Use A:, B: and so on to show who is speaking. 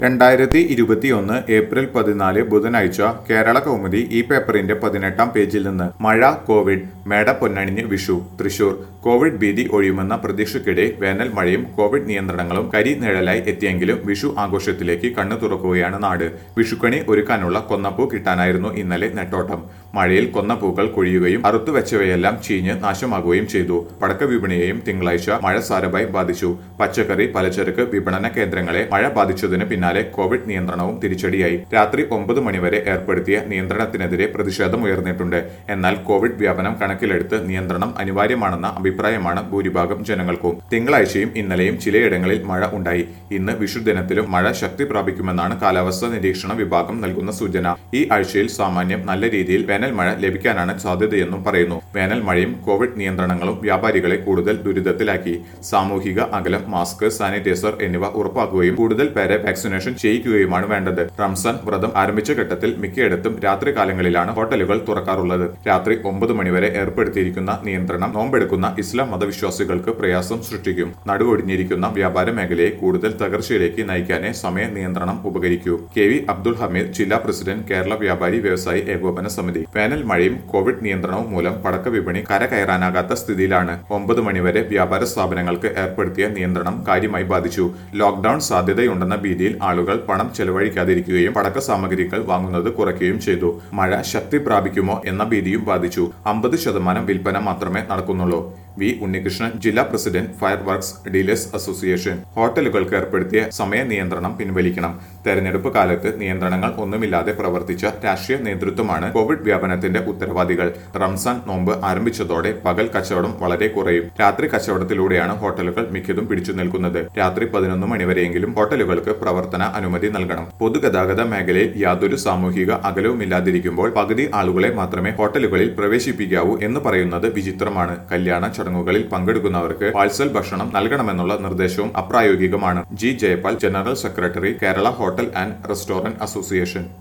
A: രണ്ടായിരത്തി ഇരുപത്തിയൊന്ന് ഏപ്രിൽ പതിനാല് ബുധനാഴ്ച കേരള കൗമുദി ഈ പേപ്പറിന്റെ പതിനെട്ടാം പേജിൽ നിന്ന് മഴ കോവിഡ് മേട പൊന്നണിഞ്ഞ് വിഷു തൃശൂർ കോവിഡ് ഭീതി ഒഴിയുമെന്ന പ്രതീക്ഷയ്ക്കിടെ വേനൽ മഴയും കോവിഡ് നിയന്ത്രണങ്ങളും കരി നിഴലായി എത്തിയെങ്കിലും വിഷു ആഘോഷത്തിലേക്ക് കണ്ണു തുറക്കുകയാണ് നാട് വിഷുക്കണി ഒരുക്കാനുള്ള കൊന്നപ്പൂ കിട്ടാനായിരുന്നു ഇന്നലെ നെട്ടോട്ടം മഴയിൽ കൊന്നപ്പൂക്കൾ കൊഴിയുകയും അറുത്തുവെച്ചവയെല്ലാം ചീഞ്ഞ് നാശമാകുകയും ചെയ്തു പടക്ക വിപണിയെയും തിങ്കളാഴ്ച മഴ സാരമായി ബാധിച്ചു പച്ചക്കറി പലചരക്ക് വിപണന കേന്ദ്രങ്ങളെ മഴ ബാധിച്ചതിന് പിന്നാലെ കോവിഡ് നിയന്ത്രണവും തിരിച്ചടിയായി രാത്രി ഒമ്പത് മണിവരെ ഏർപ്പെടുത്തിയ നിയന്ത്രണത്തിനെതിരെ പ്രതിഷേധം ഉയർന്നിട്ടുണ്ട് എന്നാൽ കോവിഡ് വ്യാപനം കണക്കിലെടുത്ത് നിയന്ത്രണം അനിവാര്യമാണെന്ന അഭിപ്രായമാണ് ഭൂരിഭാഗം ജനങ്ങൾക്കും തിങ്കളാഴ്ചയും ഇന്നലെയും ചിലയിടങ്ങളിൽ മഴ ഉണ്ടായി ഇന്ന് വിഷുദിനത്തിലും മഴ ശക്തി പ്രാപിക്കുമെന്നാണ് കാലാവസ്ഥാ നിരീക്ഷണ വിഭാഗം നൽകുന്ന സൂചന ഈ ആഴ്ചയിൽ സാമാന്യം നല്ല രീതിയിൽ വേനൽ മഴ ലഭിക്കാനാണ് സാധ്യതയെന്നും പറയുന്നു വേനൽ മഴയും കോവിഡ് നിയന്ത്രണങ്ങളും വ്യാപാരികളെ കൂടുതൽ ദുരിതത്തിലാക്കി സാമൂഹിക അകലം മാസ്ക് സാനിറ്റൈസർ എന്നിവ ഉറപ്പാക്കുകയും കൂടുതൽ പേരെ വാക്സിനേഷൻ ചെയ്യിക്കുകയുമാണ് വേണ്ടത് റംസാൻ വ്രതം ആരംഭിച്ച ഘട്ടത്തിൽ മിക്കയിടത്തും രാത്രി കാലങ്ങളിലാണ് ഹോട്ടലുകൾ തുറക്കാറുള്ളത് രാത്രി ഒമ്പത് മണിവരെ ഏർപ്പെടുത്തിയിരിക്കുന്ന നിയന്ത്രണം നോമ്പെടുക്കുന്ന ഇസ്ലാം മതവിശ്വാസികൾക്ക് പ്രയാസം സൃഷ്ടിക്കും നടുവൊടിഞ്ഞിരിക്കുന്ന വ്യാപാര മേഖലയെ കൂടുതൽ തകർച്ചയിലേക്ക് നയിക്കാനേ സമയ നിയന്ത്രണം ഉപകരിക്കൂ കെ വി അബ്ദുൽ ഹമീദ് ജില്ലാ പ്രസിഡന്റ് കേരള വ്യാപാരി വ്യവസായി ഏകോപന സമിതി വേനൽ മഴയും കോവിഡ് നിയന്ത്രണവും മൂലം പടക്ക വിപണി കരകയറാനാകാത്ത സ്ഥിതിയിലാണ് ഒമ്പത് മണിവരെ വ്യാപാര സ്ഥാപനങ്ങൾക്ക് ഏർപ്പെടുത്തിയ നിയന്ത്രണം കാര്യമായി ബാധിച്ചു ലോക്ഡൌൺ സാധ്യതയുണ്ടെന്ന ഭീതിയിൽ ആളുകൾ പണം ചെലവഴിക്കാതിരിക്കുകയും പടക്ക സാമഗ്രികൾ വാങ്ങുന്നത് കുറയ്ക്കുകയും ചെയ്തു മഴ ശക്തി പ്രാപിക്കുമോ എന്ന ഭീതിയും ബാധിച്ചു അമ്പത് ശതമാനം വിൽപ്പന മാത്രമേ നടക്കുന്നുള്ളൂ വി ഉണ്ണികൃഷ്ണൻ ജില്ലാ president fire works dealers association ഹോട്ടലുകൾക്ക് ഏർപ്പെടുത്തിയ സമയ നിയന്ത്രണം പിൻവലിക്കണം തെരഞ്ഞെടുപ്പ് കാലത്ത് നിയന്ത്രണങ്ങൾ ഒന്നുമില്ലാതെ പ്രവർത്തിച്ച രാഷ്ട്രീയ നേതൃത്വമാണ് കോവിഡ് വ്യാപനത്തിന്റെ ഉത്തരവാദികൾ റംസാൻ നോമ്പ് ആരംഭിച്ചതോടെ പകൽ കച്ചവടം വളരെ കുറയും രാത്രി കച്ചവടത്തിലൂടെയാണ് ഹോട്ടലുകൾ മിക്കതും പിടിച്ചു നിൽക്കുന്നത് രാത്രി പതിനൊന്ന് മണിവരെയെങ്കിലും ഹോട്ടലുകൾക്ക് പ്രവർത്തന അനുമതി നൽകണം പൊതുഗതാഗത മേഖലയിൽ യാതൊരു സാമൂഹിക അകലവുമില്ലാതിരിക്കുമ്പോൾ പകുതി ആളുകളെ മാത്രമേ ഹോട്ടലുകളിൽ പ്രവേശിപ്പിക്കാവൂ എന്ന് പറയുന്നത് വിചിത്രമാണ് കല്യാണ ചടങ്ങുകളിൽ പങ്കെടുക്കുന്നവർക്ക് പാഴ്സൽ ഭക്ഷണം നൽകണമെന്നുള്ള നിർദ്ദേശവും അപ്രായോഗികമാണ് G Jayapal general secretary Kerala hotel and restaurant association